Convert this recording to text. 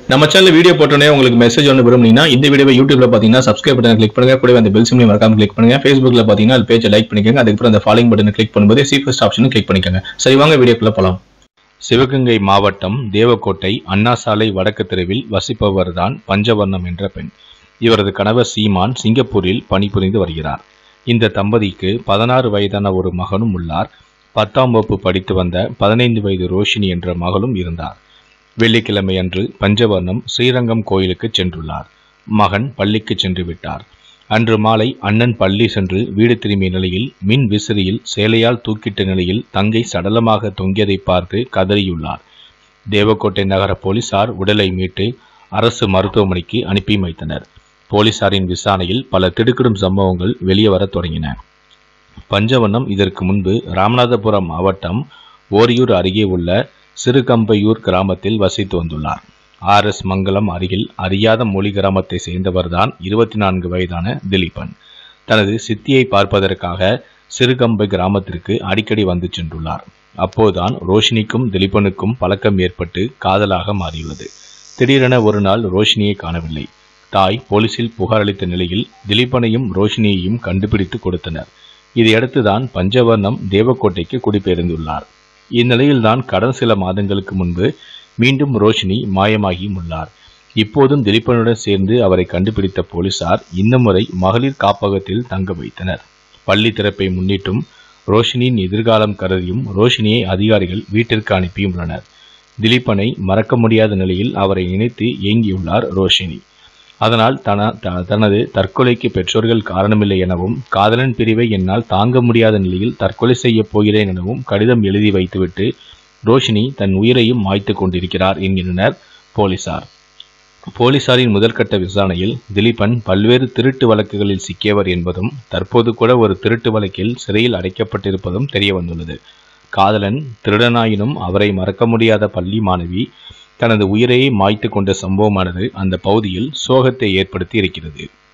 நம்ம channel video போட்டோன்னே உங்களுக்கு மெசேஜ் ஒன்று விரும்புனீங்கன்னா இந்த வீடியோவை யூடியூப்ல பார்த்தீங்கன்னா சப்ஸ்கிரைப் பட்டன் கிளிக் பண்ணுங்க கூடவே அந்த பெல் சிம்லையும் மறக்காம கிளிக் பண்ணுங்க ஃபேஸ்புக்ல பார்த்தீங்கன்னா அது பேஜை லைக் பண்ணிக்கோங்க அதுக்கப்புறம் அந்த ஃபாலோயிங் பட்டனை கிளிக் பண்ணும்போது சி ஃபர்ஸ்ட் ஆப்ஷனும் கிளிக் பண்ணிக்கோங்க சரி வாங்க வீடியோக்குள்ள போலாம் சிவகங்கை மாவட்டம் தேவக்கோட்டை அண்ணா சாலை வடக்கு தெருவில் வசிப்பவர்தான் பஞ்சவர்ணம் என்ற பெண் இவரது கணவர் சீமான் சிங்கப்பூரில் பணிபுரிந்து வருகிறார் இந்த தம்பதிக்கு பதினாறு வயதான ஒரு மகனும் உள்ளார் பத்தாம் வகுப்பு படித்து வந்த பதினைந்து வயது ரோஷினி என்ற மகளும் இருந்தார் வெள்ளிக்கிழமை அன்று பஞ்சவர்ணம் ஸ்ரீரங்கம் கோயிலுக்கு சென்றுள்ளார் மகன் பள்ளிக்கு சென்று விட்டார் அன்று மாலை அண்ணன் பள்ளி சென்று வீடு திரும்பிய நிலையில் மின் விசிறியில் சேலையால் தூக்கிட்ட நிலையில் தங்கை சடலமாக தொங்கியதை பார்த்து கதறியுள்ளார் தேவக்கோட்டை நகர போலீசார் உடலை மீட்டு அரசு மருத்துவமனைக்கு அனுப்பி வைத்தனர் போலீசாரின் விசாரணையில் பல திடுக்கிடும் சம்பவங்கள் வெளியே வரத் தொடங்கின பஞ்சவர்ணம் இதற்கு முன்பு ராமநாதபுரம் மாவட்டம் ஓரியூர் அருகே உள்ள சிறுகம்பையூர் கிராமத்தில் வசித்து வந்துள்ளார் ஆர் எஸ் மங்கலம் அருகில் அறியாத மொழி கிராமத்தை சேர்ந்தவர்தான் இருபத்தி நான்கு வயதான திலீபன் தனது சித்தியை பார்ப்பதற்காக சிறுகம்பை கிராமத்திற்கு அடிக்கடி வந்து சென்றுள்ளார் அப்போதுதான் ரோஷினிக்கும் திலீபனுக்கும் பழக்கம் ஏற்பட்டு காதலாக மாறியுள்ளது திடீரென ஒரு நாள் ரோஷினியை காணவில்லை தாய் போலீசில் புகார் அளித்த நிலையில் திலீபனையும் ரோஷினியையும் கண்டுபிடித்து கொடுத்தனர் இதையடுத்துதான் பஞ்சவர்ணம் தேவக்கோட்டைக்கு குடிபெயர்ந்துள்ளார் இந்நிலையில்தான் கடந்த சில மாதங்களுக்கு முன்பு மீண்டும் ரோஷினி மாயமாகி உள்ளார் இப்போதும் திலீபனுடன் சேர்ந்து அவரை கண்டுபிடித்த போலீசார் இந்த முறை மகளிர் காப்பகத்தில் தங்க வைத்தனர் பள்ளி திறப்பை முன்னிட்டும் ரோஷினியின் எதிர்காலம் கருதியும் ரோஷினியை அதிகாரிகள் வீட்டிற்கு அனுப்பியுள்ளனர் திலீபனை மறக்க முடியாத நிலையில் அவரை நினைத்து ஏங்கியுள்ளார் ரோஷினி அதனால் தன த- தனது தற்கொலைக்கு பெற்றோர்கள் காரணமில்லை எனவும் காதலன் பிரிவை என்னால் தாங்க முடியாத நிலையில் தற்கொலை செய்யப் போகிறேன் எனவும் கடிதம் எழுதி வைத்துவிட்டு ரோஷினி தன் உயிரையும் மாய்த்து கொண்டிருக்கிறார் என்கின்றனர் போலீசார் போலீசாரின் முதற்கட்ட விசாரணையில் திலீபன் பல்வேறு திருட்டு வழக்குகளில் சிக்கியவர் என்பதும் தற்போது கூட ஒரு திருட்டு வழக்கில் சிறையில் அடைக்கப்பட்டிருப்பதும் தெரிய வந்துள்ளது காதலன் திருடனாயினும் அவரை மறக்க முடியாத பள்ளி மாணவி தனது உயிரையே மாய்த்து கொண்ட சம்பவமானது அந்த பகுதியில் சோகத்தை ஏற்படுத்தி இருக்கிறது